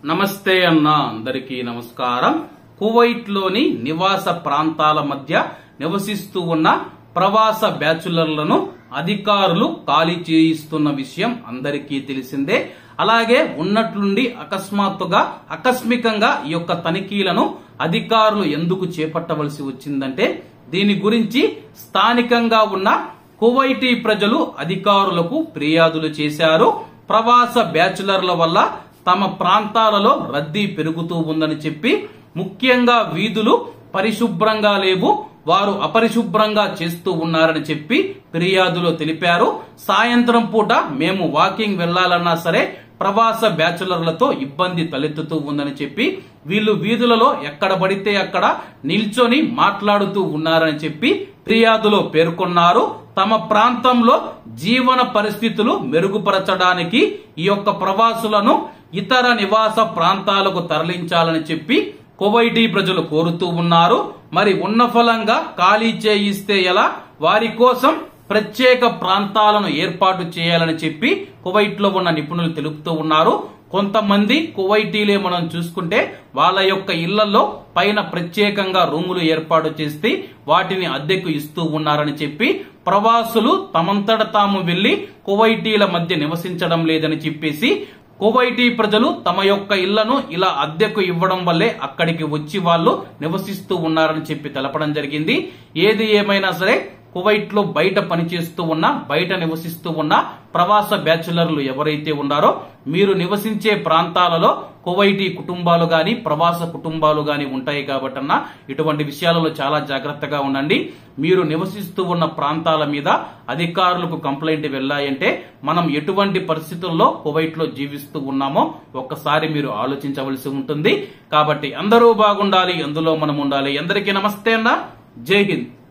నమస్తే అన్న అందరికీ నమస్కారం కువైట్ లోని నివాస ప్రాంతాల మధ్య నివసిస్తూ ఉన్న ప్రవాస బ్యాచులర్లను అధికారులు ఖాళీ చేయిస్తున్న విషయం అందరికీ తెలిసిందే అలాగే ఉన్నట్లుండి అకస్మాత్తుగా ఆకస్మికంగా ఈ యొక్క తనిఖీలను అధికారులు ఎందుకు చేపట్టవలసి వచ్చిందంటే దీని గురించి స్థానికంగా ఉన్న కువైటీ ప్రజలు అధికారులకు ఫిర్యాదులు చేశారు ప్రవాస బ్యాచులర్ల వల్ల తమ ప్రాంతాలలో రద్దీ పెరుగుతూ ఉందని చెప్పి ముఖ్యంగా వీధులు పరిశుభ్రంగా లేవు వారు అపరిశుభ్రంగా చేస్తూ ఉన్నారని చెప్పి ఫిర్యాదులో తెలిపారు సాయంత్రం పూట మేము వాకింగ్ వెళ్లాలన్నా సరే ప్రవాస బ్యాచులర్లతో ఇబ్బంది తలెత్తుతూ ఉందని చెప్పి వీళ్ళు వీధులలో ఎక్కడ పడితే అక్కడ నిల్చొని మాట్లాడుతూ ఉన్నారని చెప్పి ఫిర్యాదులో పేర్కొన్నారు తమ ప్రాంతంలో జీవన పరిస్థితులు మెరుగుపరచడానికి ఈ యొక్క ప్రవాసులను ఇతర నివాస ప్రాంతాలకు తరలించాలని చెప్పి కువైటీ ప్రజలు కోరుతూ ఉన్నారు మరి ఉన్న ఫలంగా ఖాళీ చేయిస్తే ఎలా వారి కోసం ప్రత్యేక ప్రాంతాలను ఏర్పాటు చేయాలని చెప్పి కువైట్ లో ఉన్న నిపుణులు తెలుపుతూ ఉన్నారు కొంతమంది కువైటీలే మనం చూసుకుంటే వాళ్ళ యొక్క ఇళ్లలో పైన ప్రత్యేకంగా రూములు ఏర్పాటు చేస్తే వాటిని అద్దెకు ఇస్తూ ఉన్నారని చెప్పి ప్రవాసులు తమంతట తాము వెళ్లి కువైటీల మధ్య నివసించడం లేదని చెప్పేసి కువైటీ ప్రజలు తమ యొక్క ఇళ్లను ఇలా అద్దెకు ఇవ్వడం వల్లే అక్కడికి వచ్చి వాళ్ళు నివసిస్తూ ఉన్నారని చెప్పి తెలపడం జరిగింది ఏది ఏమైనా సరే కువైట్ లో బయట పనిచేస్తూ ఉన్న బయట నివసిస్తూ ఉన్న ప్రవాస బ్యాచులర్లు ఎవరైతే ఉన్నారో మీరు నివసించే ప్రాంతాలలో కువైటీ కుటుంబాలు గాని ప్రవాస కుటుంబాలు గాని ఉంటాయి కాబట్టన్న ఇటువంటి విషయాలలో చాలా జాగ్రత్తగా ఉండండి మీరు నివసిస్తూ ఉన్న ప్రాంతాల మీద అధికారులకు కంప్లైంట్ వెళ్ళాయంటే మనం ఎటువంటి పరిస్థితుల్లో కువైట్ లో జీవిస్తూ ఉన్నామో ఒక్కసారి మీరు ఆలోచించవలసి ఉంటుంది కాబట్టి అందరూ బాగుండాలి అందులో మనం ఉండాలి అందరికీ నమస్తే అన్న జై హింద్